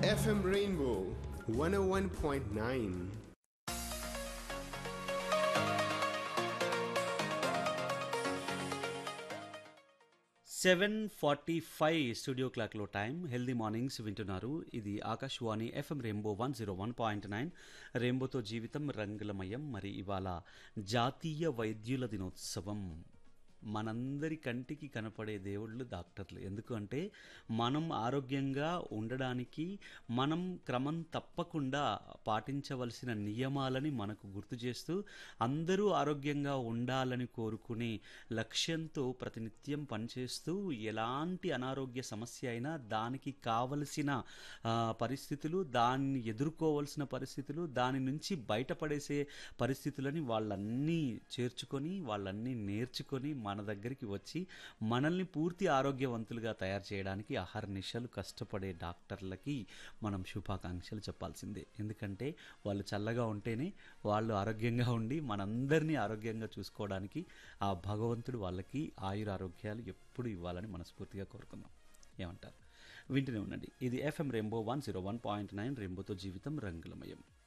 FM Rainbow 101.9. Seven forty five studio క్లాక్లో time healthy mornings వింటున్నారు ఇది Akashvani FM rainbow one zero one point nine రెయిన్బోతో జీవితం రంగులమయం మరి ఇవాళ జాతీయ వైద్యుల దినోత్సవం మనందరి కంటికి కనపడే దేవుళ్ళు డాక్టర్లు ఎందుకంటే మనం ఆరోగ్యంగా ఉండడానికి మనం క్రమం తప్పకుండా పాటించవలసిన నియమాలని మనకు గుర్తు చేస్తూ అందరూ ఆరోగ్యంగా ఉండాలని కోరుకునే లక్ష్యంతో ప్రతినిత్యం పనిచేస్తూ ఎలాంటి అనారోగ్య సమస్య అయినా దానికి కావలసిన ఆ, పరిస్థితులు దాన్ని ఎదుర్కోవలసిన పరిస్థితులు దాని నుంచి బయటపడేసే పరిస్థితులని వాళ్ళన్నీ చేర్చుకొని వాళ్ళన్నీ నేర్చుకొని మన దగ్గరికి వచ్చి మనల్ని పూర్తి ఆరోగ్యవంతులుగా తయారు చేయడానికి అహర్నిశలు కష్టపడే డాక్టర్లకి మనం శుభాకాంక్షలు చెప్పాల్సిందే ఎందుకంటే వాళ్ళు చల్లగా ఉంటేనే వాళ్ళు ఆరోగ్యంగా ఉండి మనందరినీ ఆరోగ్యంగా చూసుకోవడానికి ఆ భగవంతుడు వాళ్ళకి ఆయురారోగ్యాలు ఎప్పుడు ఇవ్వాలని మనస్ఫూర్తిగా కోరుకుందాం ఏమంటారు వింటూనే ఉండండి ఇది FM rainbow one zero one point nine రెయిన్బోతో జీవితం రంగులమయం